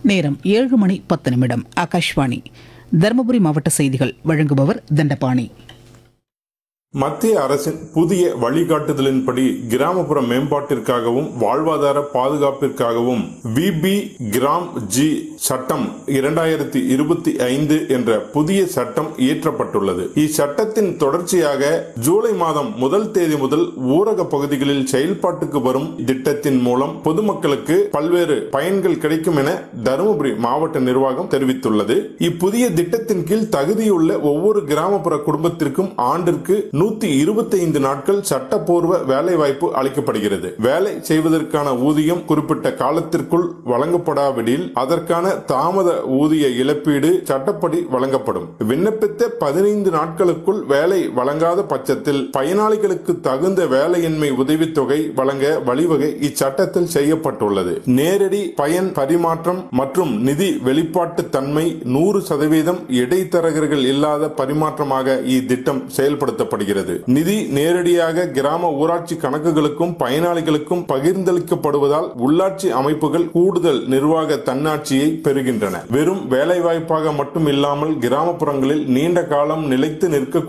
நேரம் ஏழு மணி பத்து நிமிடம் ஆகாஷ்வாணி தருமபுரி மாவட்ட செய்திகள் வழங்குபவர் தண்டபாணி மத்திய அரசின் புதிய வழிகாட்டுதலின்படி கிராமப்புற மேம்பாட்டிற்காகவும் வாழ்வாதார பாதுகாப்பிற்காகவும் விபி கிராம் ஜி சட்டம் இரண்டாயிரத்தி இருபத்தி ஐந்து என்ற புதிய சட்டம் இயற்றப்பட்டுள்ளது இச்சட்டத்தின் தொடர்ச்சியாக ஜூலை மாதம் முதல் தேதி முதல் ஊரக பகுதிகளில் செயல்பாட்டுக்கு வரும் திட்டத்தின் மூலம் பொதுமக்களுக்கு பல்வேறு பயன்கள் கிடைக்கும் என தருமபுரி மாவட்ட நிர்வாகம் தெரிவித்துள்ளது இப்புதிய திட்டத்தின் கீழ் தகுதியுள்ள ஒவ்வொரு கிராமப்புற குடும்பத்திற்கும் ஆண்டிற்கு நூத்தி இருபத்தி ஐந்து நாட்கள் சட்டப்பூர்வ வேலை வாய்ப்பு அளிக்கப்படுகிறது வேலை செய்வதற்கான ஊதியம் குறிப்பிட்ட காலத்திற்குள் வழங்கப்படாவிடில் அதற்கான தாமத ஊதிய இழப்பீடு சட்டப்படி வழங்கப்படும் விண்ணப்பித்த பதினைந்து நாட்களுக்குள் வேலை வழங்காத பட்சத்தில் பயனாளிகளுக்கு தகுந்த வேலையின்மை உதவித்தொகை வழங்க வழிவகை இச்சட்டத்தில் செய்யப்பட்டுள்ளது நேரடி பயன் பரிமாற்றம் மற்றும் நிதி வெளிப்பாட்டு தன்மை நூறு சதவீதம் இடைத்தரகர்கள் இல்லாத பரிமாற்றமாக இத்திட்டம் செயல்படுத்தப்படுகிறது நிதி நேரடியாக கிராம ஊராட்சி கணக்குகளுக்கும் பயனாளிகளுக்கும் பகிர்ந்தளிக்கப்படுவதால் உள்ளாட்சி அமைப்புகள் கூடுதல் நிர்வாக தன்னாட்சியை பெறுகின்றன வெறும் வேலைவாய்ப்பாக மட்டும் இல்லாமல் கிராமப்புறங்களில் நீண்ட காலம் நிலைத்து நிற்க